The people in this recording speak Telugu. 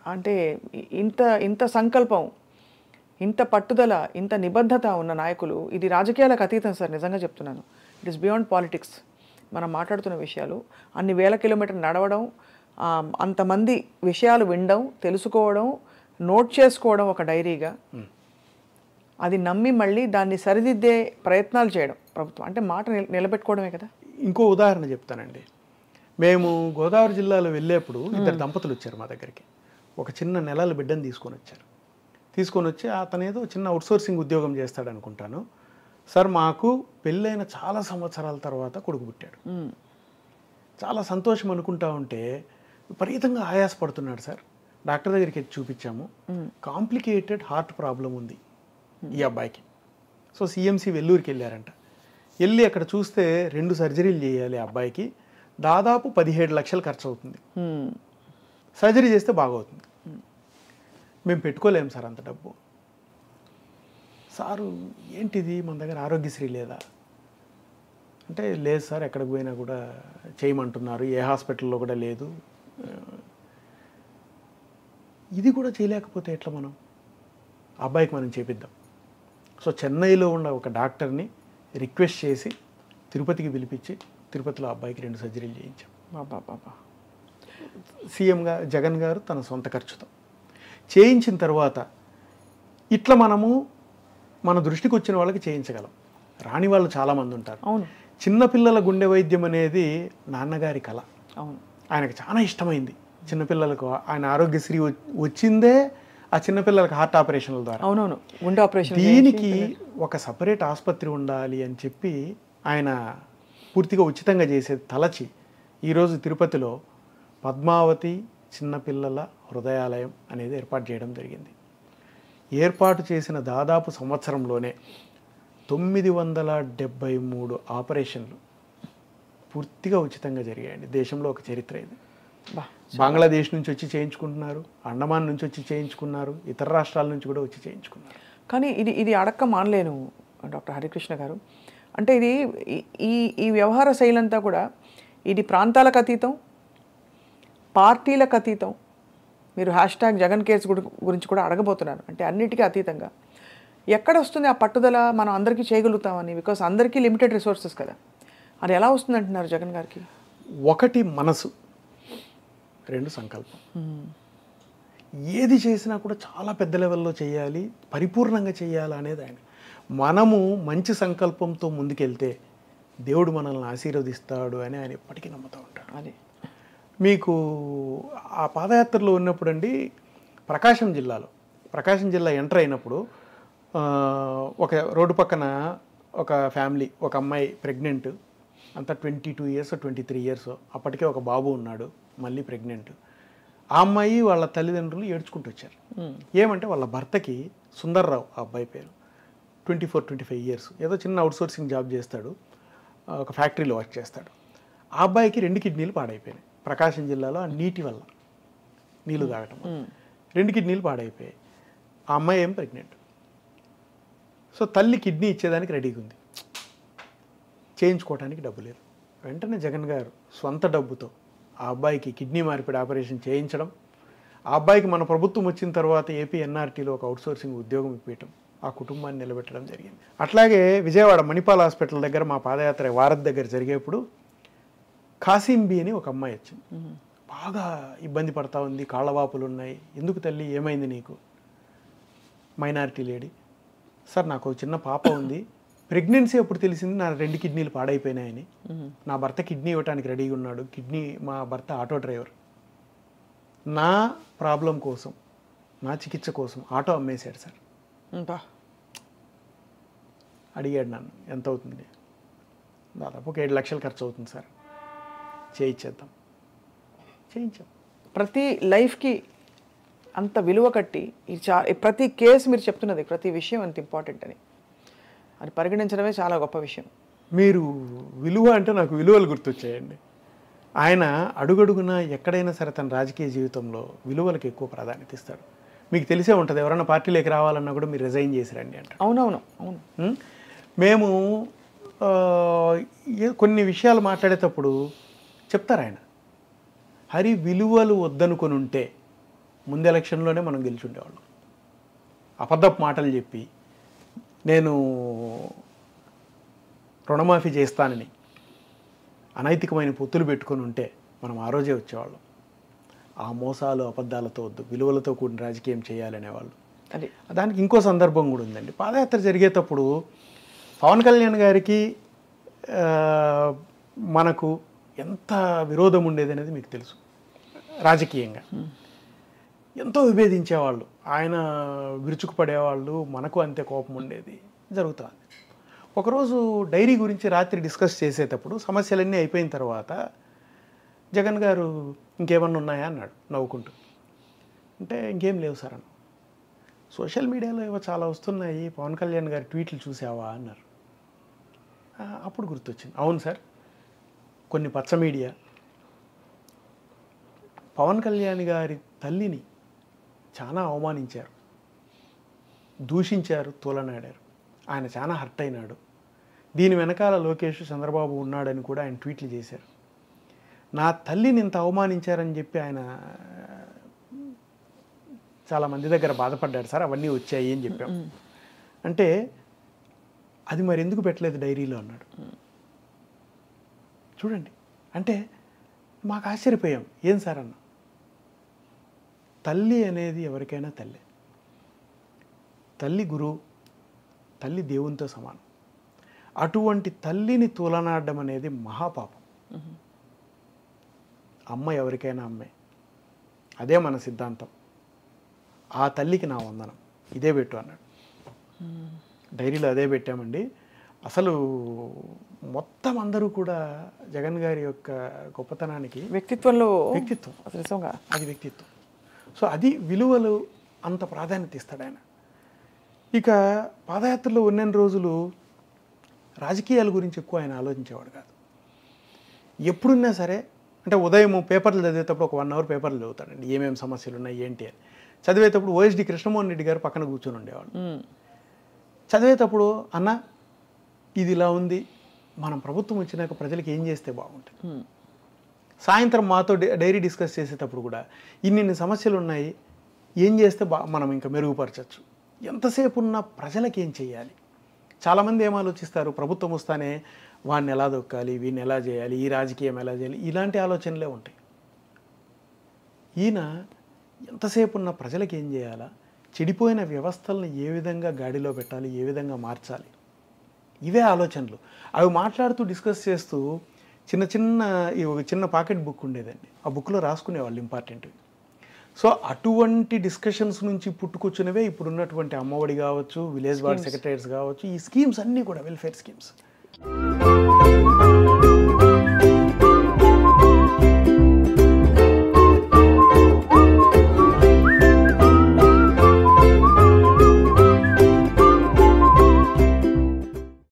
అంటే ఇంత ఇంత సంకల్పం ఇంత పట్టుదల ఇంత నిబద్ధత ఉన్న నాయకులు ఇది రాజకీయాలకు అతీతం సార్ నిజంగా చెప్తున్నాను ఇట్ ఇస్ బియాండ్ పాలిటిక్స్ మనం మాట్లాడుతున్న విషయాలు అన్ని వేల కిలోమీటర్లు నడవడం ఆ, అంతమంది విషయాలు వినడం తెలుసుకోవడం నోట్ చేసుకోవడం ఒక డైరీగా అది నమ్మి మళ్ళీ దాన్ని సరిదిద్దే ప్రయత్నాలు చేయడం ప్రభుత్వం అంటే మాట నిల- నిలబెట్టుకోవడమే కదా ఇంకో ఉదాహరణ చెప్తానండి మేము గోదావరి జిల్లాలో వెళ్ళేప్పుడు ఇద్దరు దంపతులు వచ్చారు మా దగ్గరికి ఒక చిన్న నెలల బిడ్డను తీసుకొని వచ్చారు తీసుకొని వచ్చి అతను ఏదో చిన్న అవుట్సోర్సింగ్ ఉద్యోగం చేస్తాడు అనుకుంటాను సార్ మాకు పెళ్ళైన చాలా సంవత్సరాల తర్వాత కొడుకు పుట్టాడు మ్మ్. చాలా సంతోషం అనుకుంటా ఉంటే విపరీతంగా ఆయాసపడుతున్నాడు సార్ డాక్టర్ దగ్గరికి వెళ్ళి చూపించాము కాంప్లికేటెడ్ హార్ట్ ప్రాబ్లం ఉంది ఈ అబ్బాయికి సో సిఎంసి వెల్లూరుకి వెళ్ళారంట వెళ్ళి అక్కడ చూస్తే రెండు సర్జరీలు చేయాలి ఆ అబ్బాయికి దాదాపు పదిహేడు లక్షలు ఖర్చు అవుతుంది మ్మ్. సర్జరీ చేస్తే బాగవుతుంది మేము పెట్టుకోలేము సార్ అంత డబ్బు సారు ఏంటిది మన దగ్గర ఆరోగ్యశ్రీ లేదా అంటే లేదు సార్ ఎక్కడికి పోయినా కూడా చేయమంటున్నారు ఏ హాస్పిటల్లో కూడా లేదు ఇది కూడా చేయలేకపోతే ఎట్లా మనం ఆ అబ్బాయికి మనం చేపిద్దాం సో చెన్నైలో ఉన్న ఒక డాక్టర్ని రిక్వెస్ట్ చేసి తిరుపతికి పిలిపించి తిరుపతిలో ఆ అబ్బాయికి రెండు సర్జరీలు చేయించాం బాబా బాబా సీఎంగా జగన్ గారు తన సొంత ఖర్చుతో చేయించిన తర్వాత ఇట్లా మనము మన దృష్టికి వచ్చిన వాళ్ళకి చేయించగలం రాని వాళ్ళు చాలామంది ఉంటారు అవును చిన్నపిల్లల గుండె వైద్యం అనేది నాన్నగారి కళ అవును ఆయనకు చాలా ఇష్టమైంది చిన్నపిల్లలకు ఆయన ఆరోగ్యశ్రీ వ- వచ్చిందే ఆ చిన్నపిల్లలకు హార్ట్ ఆపరేషన్ల ద్వారా అవునవును గుండె ఆపరేషన్ దీనికి ఒక సపరేట్ ఆసుపత్రి ఉండాలి అని చెప్పి ఆయన పూర్తిగా ఉచితంగా చేసేది తలచి ఈరోజు తిరుపతిలో పద్మావతి చిన్నపిల్లల హృదయాలయం అనేది ఏర్పాటు చేయడం జరిగింది ఏర్పాటు చేసిన దాదాపు సంవత్సరంలోనే తొమ్మిది వందల డెబ్బై మూడు ఆపరేషన్లు పూర్తిగా ఉచితంగా జరిగాయండి దేశంలో ఒక చరిత్ర ఇది బా బంగ్లాదేశ్ నుంచి వచ్చి చేయించుకుంటున్నారు అండమాన్ నుంచి వచ్చి చేయించుకున్నారు ఇతర రాష్ట్రాల నుంచి కూడా వచ్చి చేయించుకున్నారు కానీ ఇది ఇది అడక్క మానలేను డాక్టర్ హరికృష్ణ గారు అంటే ఇది ఈ- ఈ ఈ వ్యవహార శైలి అంతా కూడా ఇది ప్రాంతాలకు అతీతం పార్టీలకు అతీతం మీరు హ్యాష్ ట్యాగ్ జగన్ కేసు గురి- గురించి కూడా అడగబోతున్నారు అంటే అన్నిటికీ అతీతంగా ఎక్కడ వస్తుంది ఆ పట్టుదల మనం అందరికీ చేయగలుగుతామని బికాస్ అందరికీ లిమిటెడ్ రిసోర్సెస్ కదా అది ఎలా వస్తుంది అంటున్నారు జగన్ గారికి ఒకటి మనసు రెండు సంకల్పం ఏది చేసినా కూడా చాలా పెద్ద లెవెల్లో చేయాలి పరిపూర్ణంగా చేయాలి అనేది ఆయన మనము మంచి సంకల్పంతో ముందుకెళ్తే దేవుడు మనల్ని ఆశీర్వదిస్తాడు అని ఆయన ఎప్పటికీ నమ్ముతూ ఉంటాడు అది మీకు ఆ పాదయాత్రలో ఉన్నప్పుడు అండి ప్రకాశం జిల్లాలో ప్రకాశం జిల్లా ఎంటర్ అయినప్పుడు ఆ, ఒక రోడ్డు పక్కన ఒక ఫ్యామిలీ ఒక అమ్మాయి ప్రెగ్నెంట్ అంతా twenty two years twenty three years అప్పటికే ఒక బాబు ఉన్నాడు మళ్ళీ ప్రెగ్నెంట్ ఆ అమ్మాయి వాళ్ళ తల్లిదండ్రులు ఏడ్చుకుంటూ వచ్చారు ఏమంటే వాళ్ళ భర్తకి సుందర్రావు ఆ అబ్బాయి పేరు twenty four twenty five years ఏదో చిన్న అవుట్సోర్సింగ్ జాబ్ చేస్తాడు ఆ, ఒక ఫ్యాక్టరీలో వర్క్ చేస్తాడు ఆ అబ్బాయికి రెండు కిడ్నీలు పాడైపోయినాయి ప్రకాశం జిల్లాలో ఆ నీటి వల్ల నీళ్లు తాగటం వల్ల. రెండు కిడ్నీలు పాడైపోయాయి ఆ అమ్మాయి ఏం ప్రెగ్నెంట్ సో తల్లి కిడ్నీ ఇచ్చేదానికి రెడీగా ఉంది చేయించుకోవడానికి డబ్బు లేదు వెంటనే జగన్ గారు సొంత డబ్బుతో ఆ అబ్బాయికి కిడ్నీ మార్పిడి ఆపరేషన్ చేయించడం ఆ అబ్బాయికి మన ప్రభుత్వం వచ్చిన తర్వాత ఏపీ ఎన్ఆర్టీలో ఒక అవుట్సోర్సింగ్ ఉద్యోగం ఇప్పించడం ఆ కుటుంబాన్ని నిలబెట్టడం జరిగింది అట్లాగే విజయవాడ మణిపాల్ హాస్పిటల్ దగ్గర మా పాదయాత్ర వారధ్ దగ్గర జరిగేప్పుడు కాసింబి అని ఒక అమ్మాయి వచ్చింది బాగా ఇబ్బంది పడతా ఉంది కాళ్ళవాపులు ఉన్నాయి ఎందుకు తల్లి ఏమైంది నీకు మైనారిటీ లేడీ సార్ నాకు ఒక చిన్న పాప ఉంది ప్రెగ్నెన్సీ అప్పుడు తెలిసింది నా రెండు కిడ్నీలు పాడైపోయినాయని నా భర్త కిడ్నీ ఇవ్వడానికి రెడీగా ఉన్నాడు కిడ్నీ మా భర్త ఆటో డ్రైవర్ నా ప్రాబ్లం కోసం నా చికిత్స కోసం ఆటో అమ్మేశాడు సార్ బా అడిగాడు నన్ను ఎంత అవుతుంది దాదాపు ఒక ఏడు లక్షలు ఖర్చు అవుతుంది సార్ చేయించేద్దాం చేయించాం ప్రతి లైఫ్కి అంత విలువ కట్టి ఇది చా ప్రతి కేసు మీరు చెప్తున్నది ప్రతి విషయం అంత ఇంపార్టెంట్ అని అది పరిగణించడమే చాలా గొప్ప విషయం మీరు విలువ అంటే నాకు విలువలు గుర్తొచ్చాయండి ఆయన అడుగడుగున ఎక్కడైనా సరే తన రాజకీయ జీవితంలో విలువలకు ఎక్కువ ప్రాధాన్యత ఇస్తాడు మీకు తెలిసే ఉంటుంది ఎవరైనా పార్టీలోకి రావాలన్నా కూడా మీరు రిజైన్ చేసి రండి అంటారు అవునవును అవును ఉం? మేము ఆ, ఏ- కొన్ని విషయాలు మాట్లాడేటప్పుడు చెప్తారు ఆయన హరి విలువలు వద్దనుకొని ఉంటే ముందు ఎలక్షన్లోనే మనం గెలిచుండేవాళ్ళం అబద్ధపు మాటలు చెప్పి నేను రుణమాఫీ చేస్తానని అనైతికమైన పొత్తులు పెట్టుకొని ఉంటే మనం ఆ రోజే వచ్చేవాళ్ళం ఆ మోసాలు అబద్ధాలతో వద్దు విలువలతో కూడిన రాజకీయం చేయాలనేవాళ్ళు అది దానికి ఇంకో సందర్భం కూడా ఉందండి పాదయాత్ర జరిగేటప్పుడు పవన్ కళ్యాణ్ గారికి ఆ, మనకు ఎంత విరోధం ఉండేది అనేది మీకు తెలుసు రాజకీయంగా ఎంతో విభేదించేవాళ్ళు ఆయన విరుచుకుపడేవాళ్ళు మనకు అంతే కోపం ఉండేది జరుగుతుంది ఒకరోజు డైరీ గురించి రాత్రి డిస్కస్ చేసేటప్పుడు సమస్యలన్నీ అయిపోయిన తర్వాత జగన్ గారు ఇంకేమన్నా ఉన్నాయా అన్నాడు నవ్వుకుంటూ అంటే ఇంకేం లేవు సార్ అన్న సోషల్ మీడియాలో ఏవో చాలా వస్తున్నాయి పవన్ కళ్యాణ్ గారి ట్వీట్లు చూసావా అన్నారు ఆ, అప్పుడు గుర్తొచ్చింది అవును సార్ కొన్ని పచ్చ మీడియా పవన్ కళ్యాణ్ గారి తల్లిని చాలా అవమానించారు దూషించారు తూలనాడారు ఆయన చాలా హర్ట్ అయినాడు దీని వెనకాల లోకేష్ చంద్రబాబు ఉన్నాడని కూడా ఆయన ట్వీట్లు చేశారు నా తల్లిని ఇంత అవమానించారని చెప్పి ఆయన చాలా మంది దగ్గర బాధపడ్డాడు సార్ అవన్నీ వచ్చాయి అని చెప్పాం అంటే అది మరి ఎందుకు పెట్టలేదు డైరీలో అన్నాడు చూడండి అంటే మాకు ఆశ్చర్యపోయాం ఏం సార్ అన్న తల్లి అనేది ఎవరికైనా తల్లి తల్లి గురువు తల్లి దేవునితో సమానం అటువంటి తల్లిని తూలనాడడం అనేది మహాపాపం అమ్మ ఎవరికైనా అమ్మే అదే మన సిద్ధాంతం ఆ తల్లికి నా వందనం ఇదే పెట్టు అన్నాడు డైరీలో అదే పెట్టామండి అసలు మొత్తం అందరూ కూడా జగన్ గారి యొక్క గొప్పతనానికి వ్యక్తిత్వంలో వ్యక్తిత్వం అసలు నిజంగా అది వ్యక్తిత్వం సో అది విలువలు అంత ప్రాధాన్యత ఇస్తాడు ఆయన ఇక పాదయాత్రలో ఉన్న రోజులు రాజకీయాల గురించి ఎక్కువ ఆయన ఆలోచించేవాడు కాదు ఎప్పుడున్నా సరే అంటే ఉదయం పేపర్లు చదివేటప్పుడు ఒక వన్ అవర్ పేపర్లు చదువుతాడండి ఏమేమి సమస్యలు ఉన్నాయి ఏంటి అని చదివేటప్పుడు ఓఎస్డి కృష్ణమోహన్ రెడ్డి గారు పక్కన కూర్చొని ఉండేవాడు మ్మ్. చదివేటప్పుడు అన్న ఇది ఇలా ఉంది మనం ప్రభుత్వం వచ్చినాక ప్రజలకు ఏం చేస్తే బాగుంటుంది మ్మ్. సాయంత్రం మాతో డై- డైరీ డిస్కస్ చేసేటప్పుడు కూడా ఇన్నిన్ని సమస్యలు ఉన్నాయి ఏం చేస్తే బా మనం ఇంకా మెరుగుపరచచ్చు ఎంతసేపు ఉన్న ప్రజలకు ఏం చేయాలి చాలామంది ఏం ఆలోచిస్తారు ప్రభుత్వం వస్తానే వాడిని ఎలా దొక్కాలి వీడిని ఎలా చేయాలి ఈ రాజకీయం ఎలా చేయాలి ఇలాంటి ఆలోచనలే ఉంటాయి ఈయన ఎంతసేపు ఉన్న ప్రజలకు ఏం చేయాలా చెడిపోయిన వ్యవస్థలను ఏ విధంగా గాడిలో పెట్టాలి ఏ విధంగా మార్చాలి ఇవే ఆలోచనలు అవి మాట్లాడుతూ డిస్కస్ చేస్తూ చిన్న చిన్న ఈ ఒక చిన్న పాకెట్ బుక్ ఉండేదండి ఆ బుక్లో రాసుకునేవాళ్ళు ఇంపార్టెంట్ సో అటువంటి డిస్కషన్స్ నుంచి పుట్టుకొచ్చినవే ఇప్పుడు ఉన్నటువంటి అమ్మఒడి కావచ్చు విలేజ్ వార్డ్ సెక్రటరీస్ కావచ్చు ఈ స్కీమ్స్ అన్నీ కూడా వెల్ఫేర్ స్కీమ్స్